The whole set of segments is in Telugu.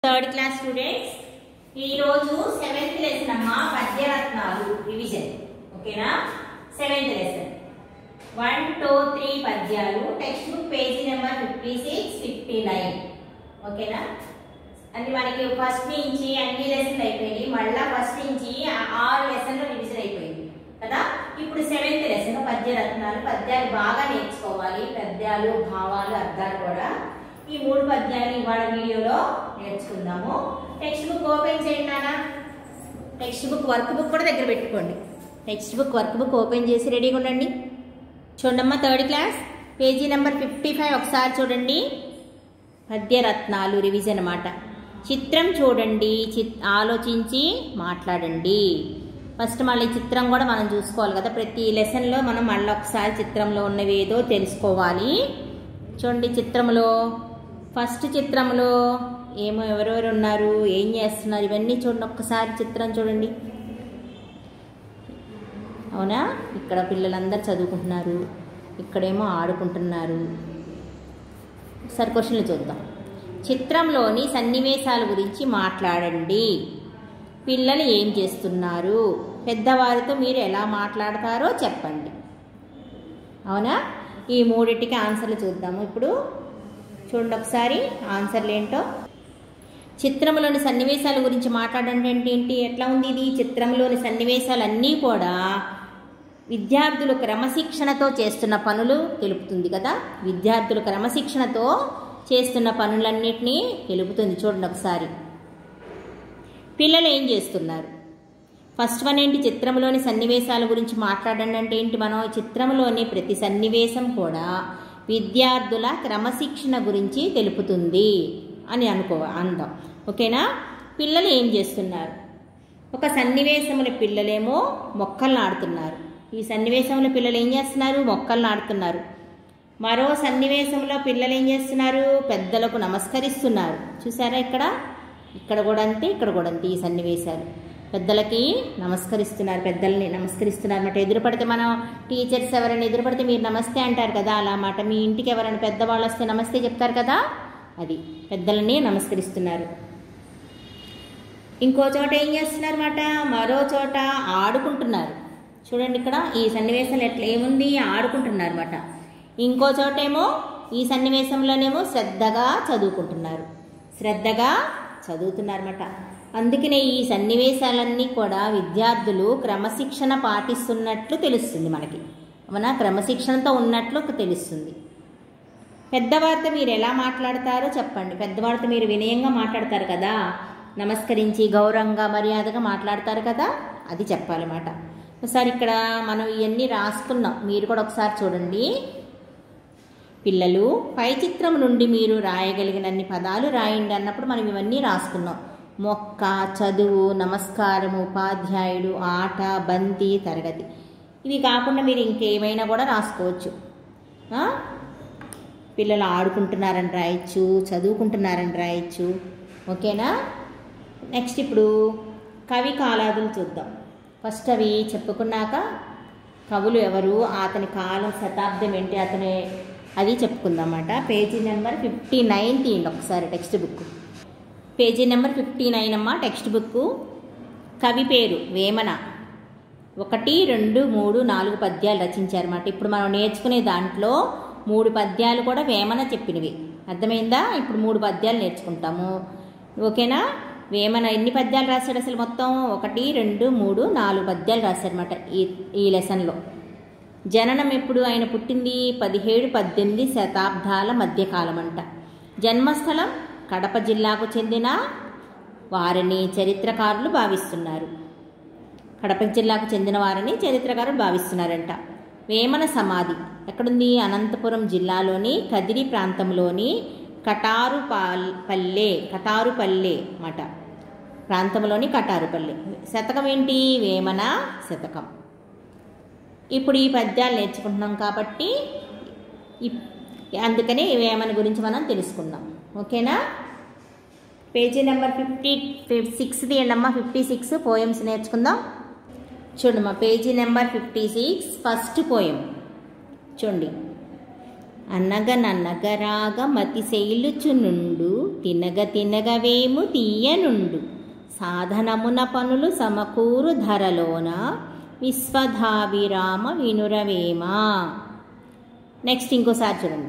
థర్డ్ క్లాస్ స్టూడెంట్స్ ఈ రోజు సెవెంత్ లెసన్ అమ్మా పద్యరత్నాలు రివిజన్ ఓకేనా seventh lesson one two three పద్యాలు text book page number fifty six fifty nine ఓకేనా అది మనకి ఫస్ట్ నుంచి అన్ని లెసన్లు అయిపోయినాయి మళ్ళా ఫస్ట్ నుంచి ఆ- ఆరు లెసన్లు రివిజన్ అయిపోయింది కదా ఇప్పుడు సెవెంత్ లెసన్ పద్యరత్నాలు పద్యాలు బాగా నేర్చుకోవాలి పద్యాలు భావాలు అర్థాలు కూడా ఈ మూడు పద్యాలు ఇవాళ వీడియోలో నేర్చుకుందాము టెక్స్ట్ బుక్ ఓపెన్ చేయండి నాన్న టెక్స్ట్ బుక్ వర్క్ బుక్ కూడా దగ్గర పెట్టుకోండి text book work book open చేసి రెడీగా ఉండండి చూడమ్మా third class page number fifty five ఒకసారి చూడండి పద్యరత్నాలు రివిజన్ అన్నమాట చిత్రం చూడండి చిత్ ఆలోచించి మాట్లాడండి ఫస్ట్ మళ్ళీ చిత్రం కూడా మనం చూసుకోవాలి కదా ప్రతి లెసన్లో మనం మళ్ళీ ఒకసారి చిత్రంలో ఉన్నవి ఏదో తెలుసుకోవాలి చూడండి చిత్రంలో ఫస్ట్ చిత్రంలో ఏమో ఎవరెవరు ఉన్నారు ఏం చేస్తున్నారు ఇవన్నీ చూడండి ఒక్కసారి చిత్రం చూడండి అవునా ఇక్కడ పిల్లలందరూ చదువుకుంటున్నారు ఇక్కడేమో ఆడుకుంటున్నారు ఒకసారి క్వశ్చన్లు చూద్దాం చిత్రంలోని సన్నివేశాల గురించి మాట్లాడండి పిల్లలు ఏం చేస్తున్నారు పెద్దవారితో మీరు ఎలా మాట్లాడతారో చెప్పండి అవునా ఈ మూడింటికి ఆన్సర్లు చూద్దాము ఇప్పుడు చూడండి ఒకసారి ఆన్సర్లు ఏంటో చిత్రంలోని సన్నివేశాల గురించి మాట్లాడండి అంటే ఏంటి ఎట్లా ఉంది ఇది చిత్రంలోని సన్నివేశాలన్నీ కూడా విద్యార్థులు క్రమశిక్షణతో చేస్తున్న పనులు తెలుపుతుంది కదా విద్యార్థులు క్రమశిక్షణతో చేస్తున్న పనులన్నిటినీ తెలుపుతుంది చూడండి ఒకసారి పిల్లలు ఏం చేస్తున్నారు ఫస్ట్ వన్ ఏంటి చిత్రంలోని సన్నివేశాల గురించి మాట్లాడండి అంటే ఏంటి మనం చిత్రంలోని ప్రతి సన్నివేశం కూడా విద్యార్థుల క్రమశిక్షణ గురించి తెలుపుతుంది అని అనుకో అందాం ఓకేనా పిల్లలు ఏం చేస్తున్నారు ఒక సన్నివేశంలో పిల్లలేమో మొక్కలు నాడుతున్నారు ఈ సన్నివేశంలో పిల్లలు ఏం చేస్తున్నారు మొక్కలు నాడుతున్నారు మరో సన్నివేశంలో పిల్లలు ఏం చేస్తున్నారు పెద్దలకు నమస్కరిస్తున్నారు చూసారా ఇక్కడ ఇక్కడ కూడా అంతే ఇక్కడ కూడా అంతే ఈ సన్నివేశాలు పెద్దలకి నమస్కరిస్తున్నారు పెద్దల్ని నమస్కరిస్తున్నారు అన్నమాట ఎదురుపడితే మనం టీచర్స్ ఎవరైనా ఎదురుపడితే మీరు నమస్తే అంటారు కదా అలా అన్నమాట మీ ఇంటికి ఎవరైనా పెద్దవాళ్ళు వస్తే నమస్తే చెప్తారు కదా అది పెద్దలని నమస్కరిస్తున్నారు ఇంకో చోట ఏం చేస్తున్నారు అన్నమాట మరో చోట ఆడుకుంటున్నారు చూడండి ఇక్కడ ఈ సన్నివేశంలో ఎట్లా ఏముంది ఆడుకుంటున్నారు అనమాట ఇంకో చోటేమో ఈ సన్నివేశంలోనేమో శ్రద్ధగా చదువుకుంటున్నారు శ్రద్ధగా చదువుతున్నారన్నమాట అందుకనే ఈ సన్నివేశాలన్నీ కూడా విద్యార్థులు క్రమశిక్షణ పాటిస్తున్నట్లు తెలుస్తుంది మనకి మన క్రమశిక్షణతో ఉన్నట్లు తెలుస్తుంది పెద్దవారితో మీరు ఎలా మాట్లాడతారో చెప్పండి పెద్దవారితో మీరు వినయంగా మాట్లాడతారు కదా నమస్కరించి గౌరవంగా మర్యాదగా మాట్లాడతారు కదా అది చెప్పాలన్నమాట ఒకసారి ఇక్కడ మనం ఇవన్నీ రాసుకున్నాం మీరు కూడా ఒకసారి చూడండి పిల్లలు పై చిత్రం నుండి మీరు రాయగలిగినన్ని పదాలు రాయండి అన్నప్పుడు మనం ఇవన్నీ రాసుకున్నాం మొక్క చదువు నమస్కారం ఉపాధ్యాయుడు ఆట బంతి తరగతి ఇవి కాకుండా మీరు ఇంకేమైనా కూడా రాసుకోవచ్చు ఆ? పిల్లలు ఆడుకుంటున్నారని రాయొచ్చు చదువుకుంటున్నారని రాయొచ్చు ఓకేనా నెక్స్ట్ ఇప్పుడు కవి కాలాదులు చూద్దాం ఫస్ట్ అవి చెప్పుకున్నాక కవులు ఎవరు అతని కాలం శతాబ్దం ఏంటి అతని అది చెప్పుకుందామన్నమాట పేజీ నెంబర్ ఫిఫ్టీ నైన్ తీయండి ఒకసారి text book page number fifty nine అమ్మ టెక్స్ట్ బుక్ కవి పేరు వేమన ఒకటి రెండు మూడు నాలుగు పద్యాలు రచించారన్నమాట ఇప్పుడు మనం నేర్చుకునే దాంట్లో మూడు పద్యాలు కూడా వేమన చెప్పినవి అర్థమైందా ఇప్పుడు మూడు పద్యాలు నేర్చుకుంటాము ఓకేనా వేమన ఎన్ని పద్యాలు రాశాడు అసలు మొత్తం ఒకటి రెండు మూడు నాలుగు పద్యాలు రాశారన్నమాట ఈ ఈ లెసన్లో జననం ఎప్పుడు ఆయన పుట్టింది పదిహేడు పద్దెనిమిది శతాబ్దాల మధ్యకాలం అంట జన్మస్థలం కడప జిల్లాకు చెందిన వారిని చరిత్రకారులు భావిస్తున్నారు కడప జిల్లాకు చెందిన వారిని చరిత్రకారులు భావిస్తున్నారంట వేమన సమాధి ఎక్కడుంది అనంతపురం జిల్లాలోని కదిరి ప్రాంతంలోని కటారు పల్లె కటారుపల్లె మాట ప్రాంతంలోని కటారుపల్లె శతకం ఏంటి వేమన శతకం ఇప్పుడు ఈ పద్యాలు నేర్చుకుంటున్నాం కాబట్టి ఇప్- అందుకని వేమన గురించి మనం తెలుసుకుందాం ఓకేనా పేజీ నెంబర్ ఫిఫ్టీ సిక్స్ తీయండమ్మా ఫిఫ్టీ సిక్స్ పోయమ్స్ నేర్చుకుందాం చూడమ్మా page number fifty six first poem చూడండి అనగననగరాగ మతి శైలుచునుండు తినగ తినగవేము తీయనుండు సాధనమున పనులు సమకూరు ధరలోన విశ్వధాభిరామ వినురవేమా నెక్స్ట్ ఇంకోసారి చూడండి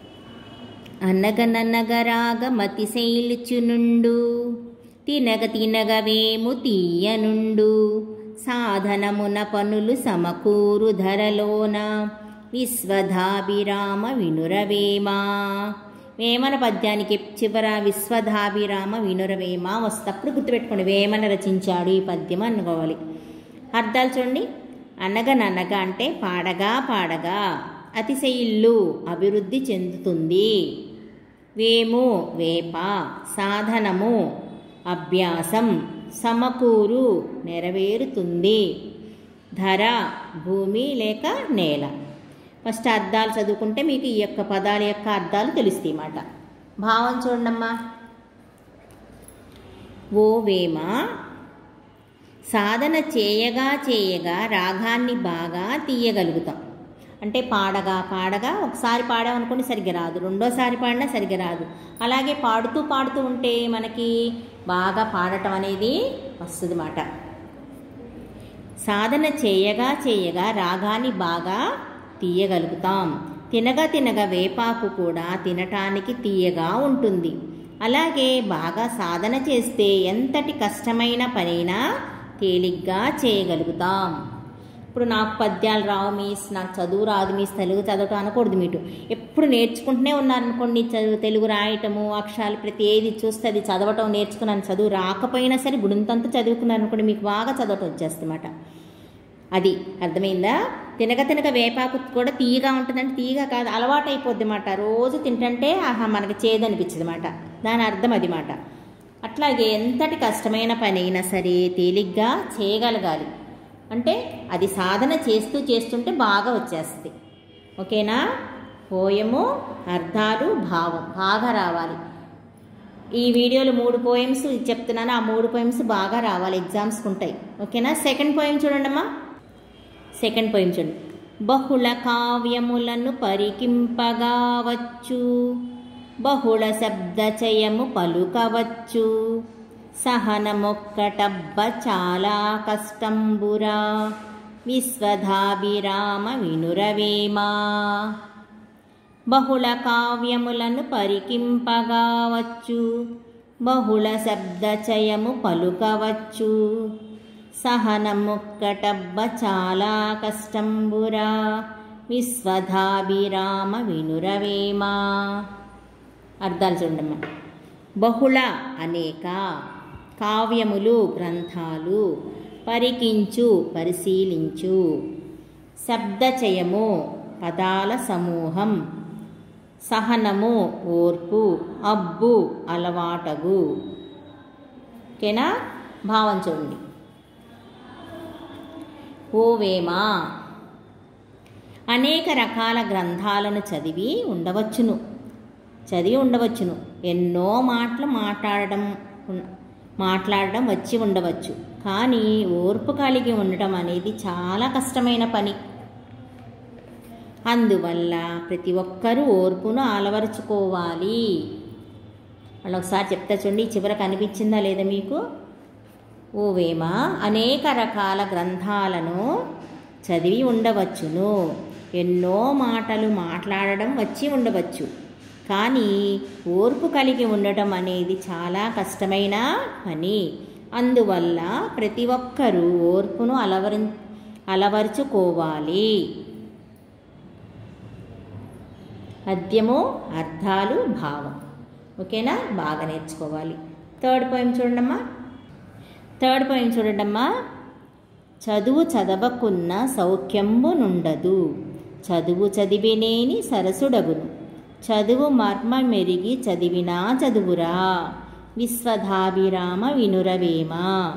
అనగననగరాగ మతి శైలుచునుండు తినగ తినగవేము తీయనుండు సాధనమున పనులు సమకూరు ధరలోన విశ్వధాభిరామ వినురవేమా వేమన పద్యానికి చివర విశ్వధాభిరామ వినురవేమ వస్తప్పుడు గుర్తుపెట్టుకోండి వేమన రచించాడు ఈ పద్యం అనుకోవాలి అర్థాలు చూడండి అనగననగ అంటే పాడగా పాడగా అతిశయిల్లు అభివృద్ధి చెందుతుంది వేము వేప సాధనము అభ్యాసం సమకూరు నెరవేరుతుంది ధర భూమి లేక నేల ఫస్ట్ అర్థాలు చదువుకుంటే మీకు ఈ యొక్క పదాల యొక్క అర్థాలు తెలుస్తాయి అన్నమాట భావం చూడమ్మా ఓ వేమ సాధన చేయగా చేయగా రాగాన్ని బాగా తీయగలుగుతాం అంటే పాడగా పాడగా ఒకసారి పాడామనుకోండి సరిగ్గా రాదు రెండోసారి పాడినా సరిగ్గా రాదు అలాగే పాడుతూ పాడుతూ ఉంటే మనకి బాగా పాడటం అనేది వస్తుంది మాట సాధన చేయగా చేయగా రాగాన్ని బాగా తీయగలుగుతాం తినగా తినగా వేపాకు కూడా తినటానికి తీయగా ఉంటుంది అలాగే బాగా సాధన చేస్తే ఎంతటి కష్టమైన పనైనా తేలిగ్గా చేయగలుగుతాం ఇప్పుడు నాకు పద్యాలు రావు మీస్ నాకు చదువు రాదు మీస్ తెలుగు చదవటం అనకూడదు మీరు ఎప్పుడు నేర్చుకుంటూనే ఉన్నారనుకోండి చదువు తెలుగు రాయటము అక్షరాలు ప్రతి ఏది చూస్తే అది చదవటం నేర్చుకున్నాను చదువు రాకపోయినా సరే గుడింతంతా చదువుకున్నాను అనుకోండి మీకు బాగా చదవటం వచ్చేస్తుందన్నమాట అది అర్థమైందా తినక తినక వేపాకు కూడా తీయగా ఉంటుందంటే తీయగా కాదు అలవాటు అయిపోద్ది మాట రోజు తింటంటే ఆహా మనకి చేదనిపించదు మాట దాని అర్థం అది మాట అట్లాగే ఎంతటి కష్టమైన పని అయినా సరే తేలిగ్గా చేయగలగాలి అంటే అది సాధన చేస్తూ చేస్తుంటే బాగా వచ్చేస్తుంది ఓకేనా పోయము అర్థాలు భావం బాగా రావాలి ఈ వీడియోలో మూడు పోయమ్స్ చెప్తున్నాను ఆ మూడు పోయమ్స్ బాగా రావాలి ఎగ్జామ్స్కి ఉంటాయి ఓకేనా సెకండ్ పోయం చూడండి అమ్మా సెకండ్ పోయం చూడండి బహుళ కావ్యములను పరికింపగావచ్చు బహుళ శబ్దచయము పలుకవచ్చు సహనమొక్కటబ్బ చాలా కష్టంబురా విశ్వధాభిరామ వినురవేమా బహుళ కావ్యములను పరికింపగావచ్చు బహుళ శబ్దచయము పలుకవచ్చు సహనముక్కటబ్బ చాలా కష్టంబురా విశ్వధాభిరామ వినురవేమా అర్థాలు చూడమ్మా బహుళ అనేక కావ్యములు గ్రంథాలు పరికించు పరిశీలించు శబ్దచయము పదాల సమూహం సహనము ఓర్పు అబ్బు అలవాటగు ఓకేనా భావం చూడండి ఓవేమా అనేక రకాల గ్రంథాలను చదివి ఉండవచ్చును చదివి ఉండవచ్చును ఎన్నో మాటలు మాట్లాడడం ఉన్- మాట్లాడడం వచ్చి ఉండవచ్చు కానీ ఓర్పు కలిగి ఉండటం అనేది చాలా కష్టమైన పని అందువల్ల ప్రతి ఒక్కరూ ఓర్పును అలవరుచుకోవాలి మళ్ళీ ఒకసారి చెప్తా చూడండి ఈ చివరకు అనిపించిందా లేదా మీకు ఓవేమా అనేక రకాల గ్రంథాలను చదివి ఉండవచ్చును ఎన్నో మాటలు మాట్లాడడం వచ్చి ఉండవచ్చు కానీ ఓర్పు కలిగి ఉండటం అనేది చాలా కష్టమైన పని అందువల్ల ప్రతి ఒక్కరూ ఓర్పును అలవరి అలవరుచుకోవాలి పద్యము అర్థాలు భావం ఓకేనా బాగా నేర్చుకోవాలి థర్డ్ పోయం చూడండమ్మా థర్డ్ పోయం చూడండమ్మా చదువు చదవకున్న సౌఖ్యంబు నుండదు చదువు చదివినేని సరసుడగును చదువు మర్మ మెరిగి చదివినా చదువురా విశ్వధాభిరామ వినురవేమ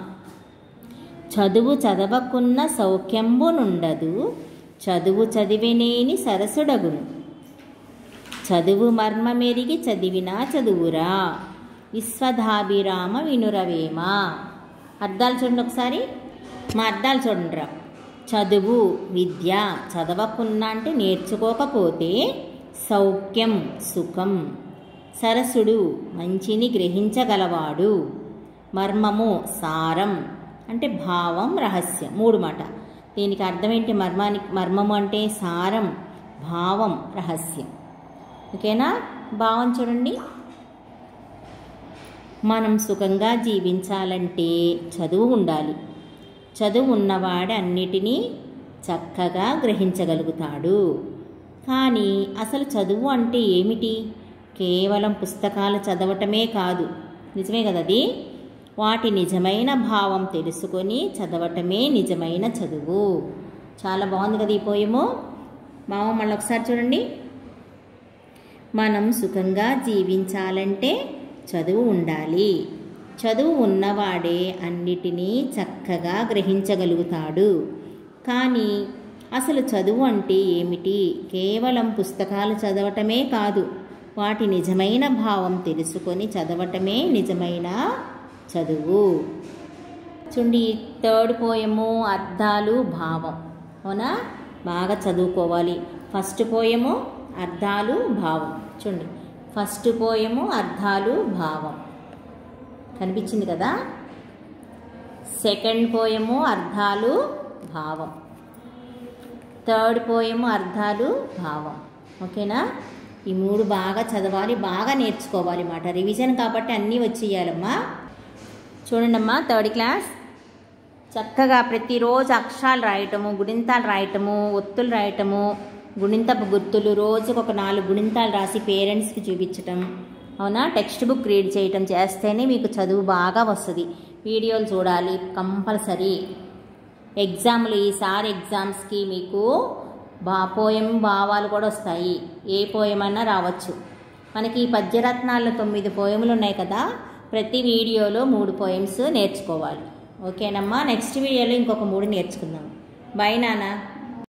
చదువు చదవకున్న సౌఖ్యంబు నుండదు చదువు చదివినేని సరసుడగును చదువు మర్మ మెరిగి చదివినా చదువురా విశ్వధాభిరామ వినురవేమ అర్థాలు చూడండి ఒకసారి మా అర్థాలు చూడండిరా చదువు విద్య చదవకున్నా అంటే నేర్చుకోకపోతే సౌఖ్యం సుఖం సరసుడు మంచిని గ్రహించగలవాడు మర్మము సారం అంటే భావం రహస్యం మూడు మాట దీనికి అర్థం ఏంటి మర్మానికి మర్మము అంటే సారం భావం రహస్యం ఓకేనా భావం చూడండి మనం సుఖంగా జీవించాలంటే చదువు ఉండాలి చదువు ఉన్నవాడు అన్నిటినీ చక్కగా గ్రహించగలుగుతాడు కానీ అసలు చదువు అంటే ఏమిటి కేవలం పుస్తకాలు చదవటమే కాదు నిజమే కదా అది వాటి నిజమైన భావం తెలుసుకొని చదవటమే నిజమైన చదువు చాలా బాగుంది కదా ఈ పోయము మామ మళ్ళీ ఒకసారి చూడండి మనం సుఖంగా జీవించాలంటే చదువు ఉండాలి చదువు ఉన్నవాడే అన్నిటినీ చక్కగా గ్రహించగలుగుతాడు కానీ అసలు చదువు అంటే ఏమిటి కేవలం పుస్తకాలు చదవటమే కాదు వాటి నిజమైన భావం తెలుసుకొని చదవటమే నిజమైన చదువు చూడండి థర్డ్ పోయము అర్థాలు భావం అవునా బాగా చదువుకోవాలి ఫస్ట్ పోయము అర్థాలు భావం చూడండి ఫస్ట్ పోయము అర్థాలు భావం కనిపించింది కదా సెకండ్ పోయము అర్థాలు భావం థర్డ్ పోయము అర్థాలు భావం ఓకేనా ఈ మూడు బాగా చదవాలి బాగా నేర్చుకోవాలి మాట రివిజన్ కాబట్టి అన్నీ వచ్చేయాలమ్మా చూడండి అమ్మా థర్డ్ క్లాస్ చక్కగా ప్రతిరోజు అక్షరాలు రాయటము గుణింతాలు రాయటము ఒత్తులు రాయటము గుణింతపు గుర్తులు రోజుకు ఒక నాలుగు గుణింతాలు రాసి పేరెంట్స్కి చూపించటం అవునా టెక్స్ట్ బుక్ రీడ్ చేయటం చేస్తేనే మీకు చదువు బాగా వస్తుంది వీడియోలు చూడాలి కంపల్సరీ ఎగ్జామ్లు ఈసారి ఎగ్జామ్స్కి మీకు బా పోయం భావాలు కూడా వస్తాయి ఏ పోయమన్నా రావచ్చు మనకి ఈ పద్యరత్నాల్లో తొమ్మిది పోయములు ఉన్నాయి కదా ప్రతి వీడియోలో మూడు పోయమ్స్ నేర్చుకోవాలి ఓకేనమ్మా నెక్స్ట్ వీడియోలో ఇంకొక మూడు నేర్చుకుందాం బాయ్ నాన్న